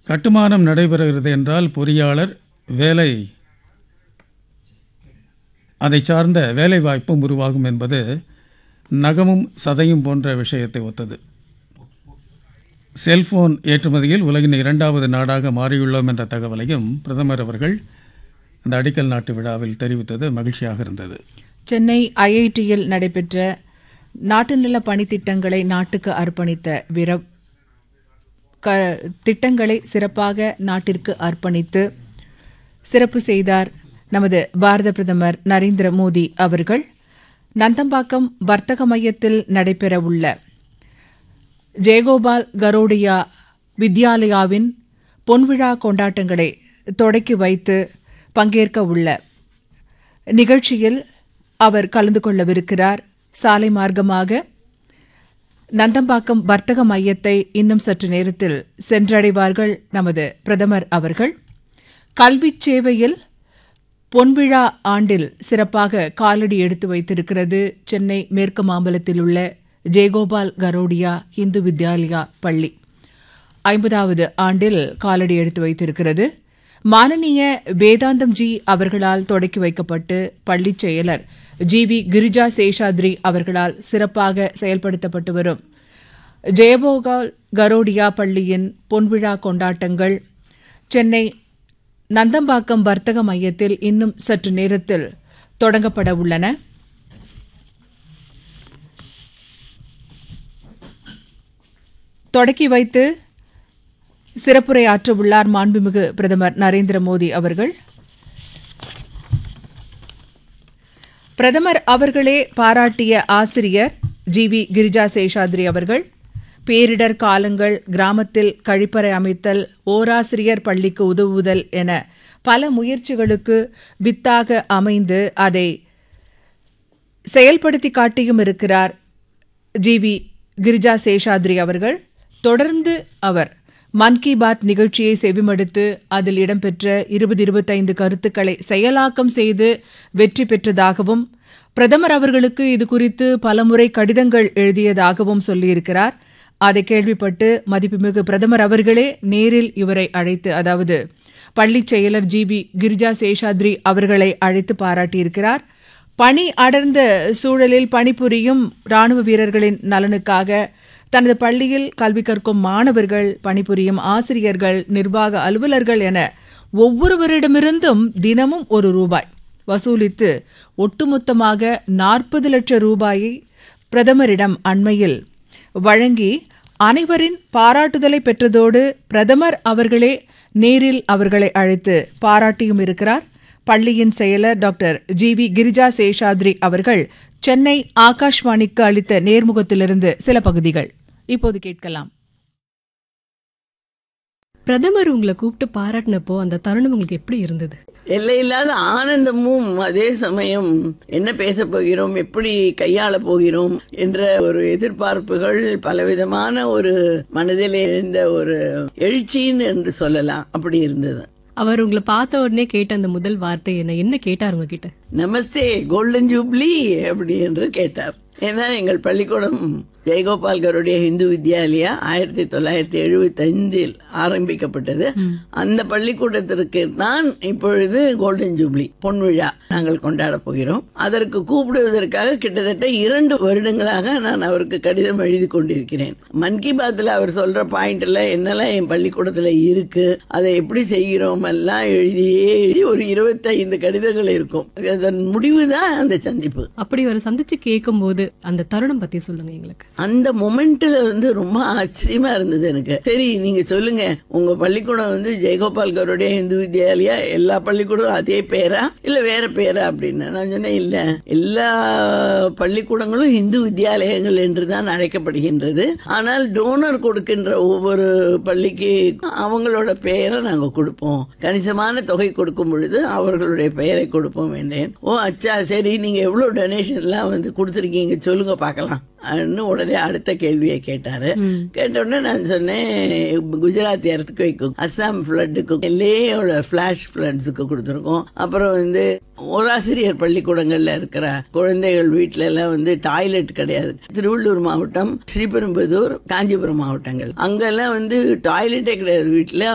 கட்டுமானம் நடைபெறுகிறது என்றால் பொறியாளர் வேலை அதை சார்ந்த வேலை வாய்ப்பும் உருவாகும் என்பது நகமும் சதையும் போன்ற விஷயத்தை ஒத்தது செல்போன் ஏற்றுமதியில் உலகின் இரண்டாவது நாடாக மாறியுள்ளோம் என்ற தகவலையும் பிரதமர் அவர்கள் அந்த அடிக்கல் நாட்டு விழாவில் தெரிவித்தது மகிழ்ச்சியாக இருந்தது சென்னை ஐஐடியில் நடைபெற்ற நாட்டு நல பணித்திட்டங்களை நாட்டுக்கு அர்ப்பணித்த வீர க திட்டங்களை சிறப்பாக நாட்டிற்கு அர்ப்பணித்து சிறப்பு செய்தார் நமது பாரத பிரதமர் நரேந்திர மோடி அவர்கள் நந்தம்பாக்கம் வர்த்தக மையத்தில் நடைபெறவுள்ள ஜெயகோபால் கரோடியா வித்யாலயாவின் பொன்விழா கொண்டாட்டங்களை தொடக்கி வைத்து பங்கேற்க உள்ள நிகழ்ச்சியில் அவர் கலந்து கொள்ளவிருக்கிறார் சாலை மார்க்கமாக நந்தம்பாக்கம் வர்த்தக மையத்தை இன்னும் சற்று நேரத்தில் சென்றடைவார்கள் நமது பிரதமர் அவர்கள் கல்விச் சேவையில் பொன்விழா ஆண்டில் சிறப்பாக காலடி எடுத்து வைத்திருக்கிறது சென்னை மேற்கு மாம்பலத்தில் உள்ள ஜெயகோபால் கரோடியா இந்து வித்யாலயா பள்ளி ஐம்பதாவது ஆண்டில் காலடி எடுத்து வைத்திருக்கிறது மானனீய வேதாந்தம் ஜி அவர்களால் தொடக்கி வைக்கப்பட்டு பள்ளிச் செயலர் ஜி வி கிரிஜா சேஷாத்ரி அவர்களால் சிறப்பாக செயல்படுத்தப்பட்டு வரும் ஜெயபோகால் கரோடியா பள்ளியின் பொன்விழா கொண்டாட்டங்கள் சென்னை நந்தம்பாக்கம் வர்த்தக மையத்தில் இன்னும் சற்று நேரத்தில் தொடங்கப்பட உள்ளன தொடக்கி வைத்து சிறப்புரை ஆற்றவுள்ளார் மாண்புமிகு பிரதமர் நரேந்திர மோடி அவர்கள் பிரதமர் அவர்களே பாராட்டிய ஆசிரியர் ஜி வி கிரிஜா சேஷாத்ரி அவர்கள் பேரிடர் காலங்கள் கிராமத்தில் கழிப்பறை அமைத்தல் ஓராசிரியர் பள்ளிக்கு உதவுதல் என பல முயற்சிகளுக்கு வித்தாக அமைந்து அதை செயல்படுத்தி காட்டியும் இருக்கிறார் ஜி வி கிரிஜா சேஷாத்ரி அவர்கள் தொடர்ந்து அவர் மன் கி பாத் நிகழ்ச்சியை செவிமடுத்து அதில் இடம்பெற்ற இருபது இருபத்தைந்து கருத்துக்களை செயலாக்கம் செய்து வெற்றி பெற்றதாகவும் பிரதமர் அவர்களுக்கு இது குறித்து பலமுறை கடிதங்கள் எழுதியதாகவும் சொல்லியிருக்கிறார் அதை கேள்விப்பட்டு மதிப்புமிகு பிரதமர் அவர்களே நேரில் இவரை அழைத்து அதாவது பள்ளிச் செயலர் ஜி பி கிரிஜா சேஷாத்ரி அவர்களை அழைத்து பாராட்டியிருக்கிறார் பணி அடர்ந்த சூழலில் பணிபுரியும் ராணுவ வீரர்களின் நலனுக்காக தனது பள்ளியில் கல்வி கற்கும் மாணவர்கள் பணிபுரியும் ஆசிரியர்கள் நிர்வாக அலுவலர்கள் என ஒவ்வொருவரிடமிருந்தும் தினமும் ஒரு ரூபாய் வசூலித்து ஒட்டுமொத்தமாக நாற்பது லட்சம் ரூபாயை பிரதமரிடம் அண்மையில் வழங்கி அனைவரின் பாராட்டுதலை பெற்றதோடு பிரதமர் அவர்களே நேரில் அவர்களை அழைத்து பாராட்டியும் இருக்கிறார் பள்ளியின் செயலர் doctor G V Girija Seshadri அவர்கள் சென்னை ஆகாஷ்வாணிக்கு அளித்த நேர்முகத்திலிருந்து சில பகுதிகள் இப்போது கேட்கலாம் பிரதமர் உங்களை கூப்பிட்டு பாராட்டினப்போ அந்த தருணம் உங்களுக்கு எப்படி இருந்தது எல்லையில்லாத ஆனந்தமும் அதே சமயம் என்ன பேச போகிறோம் எப்படி கையாள போகிறோம் என்ற ஒரு எதிர்பார்ப்புகள் பலவிதமான ஒரு மனதில் எழுந்த ஒரு எழுச்சின்னு என்று சொல்லலாம் அப்படி இருந்தது அவர் உங்களை பார்த்த உடனே கேட்ட அந்த முதல் வார்த்தை என்ன என்ன கேட்டார் உங்ககிட்ட நமஸ்தே கோல்டன் ஜூப்ளி அப்படி என்று கேட்டார் ஏன்னா எங்கள் பள்ளிக்கூடம் ஜெயகோபால் கருடைய இந்து வித்யாலயா ஆயிரத்தி தொள்ளாயிரத்தி எழுபத்தி ஐந்தில் ஆரம்பிக்கப்பட்டது அந்த பள்ளிக்கூடத்திற்கு நான் இப்பொழுது கோல்டன் ஜூப்ளி பொன்விழா நாங்கள் கொண்டாட போகிறோம் அதற்கு கூப்பிடுவதற்காக கிட்டத்தட்ட இரண்டு வருடங்களாக நான் அவருக்கு கடிதம் எழுதி கொண்டிருக்கிறேன் மன் கி பாத்தில் அவர் சொல்ற பாயிண்ட்ல என்னெல்லாம் என் பள்ளிக்கூடத்துல இருக்கு அதை எப்படி செய்கிறோம் எல்லாம் எழுதியே எழுதி ஒரு இருபத்தைந்து கடிதங்கள் இருக்கும் அதன் முடிவு தான் அந்த சந்திப்பு அப்படி ஒரு சந்திச்சு கேட்கும்போது அந்த தருணம் பத்தி சொல்லுங்க எங்களுக்கு அந்த மொமெண்ட்ல வந்து ரொம்ப ஆச்சரியமா இருந்தது எனக்கு சரி நீங்க சொல்லுங்க உங்க பள்ளிக்கூடம் வந்து ஜெயகோபால் கருடைய இந்து வித்யாலயா எல்லா பள்ளிக்கூடம் அதே பேரா இல்ல வேற பேரா அப்படின்னு நான் சொன்னேன் இல்ல எல்லா பள்ளிக்கூடங்களும் இந்து வித்யாலயங்கள் என்றுதான் அழைக்கப்படுகின்றது ஆனால் டோனர் கொடுக்கின்ற ஒவ்வொரு பள்ளிக்கு அவங்களோட பெயரை நாங்க கொடுப்போம் கணிசமான தொகை கொடுக்கும் பொழுது அவர்களுடைய பெயரை கொடுப்போம் என்றேன் ஓ அச்சா சரி நீங்க எவ்வளவு டொனேஷன் எல்லாம் வந்து கொடுத்துருக்கீங்க சொல்லுங்க பார்க்கலாம் அப்படின்னு உடனே அடுத்த கேள்வியை கேட்டாரு கேட்ட உடனே நான் சொன்னேன் குஜராத் எர்த்குவேக்கு அஸ்ஸாம் ஃப்ளட்டுக்கு எல்லையோட ஃபிளாஷ் ஃப்ளட்ஸுக்கு கொடுத்துருக்கோம் அப்புறம் வந்து ஓராசிரியர் பள்ளிக்கூடங்கள்ல இருக்கிற குழந்தைகள் வீட்ல எல்லாம் வந்து டாய்லெட் கிடையாது திருவள்ளூர் மாவட்டம் ஸ்ரீபெரும்புதூர் காஞ்சிபுரம் மாவட்டங்கள் அங்கெல்லாம் வந்து டாய்லெட்டே கிடையாது வீட்டுல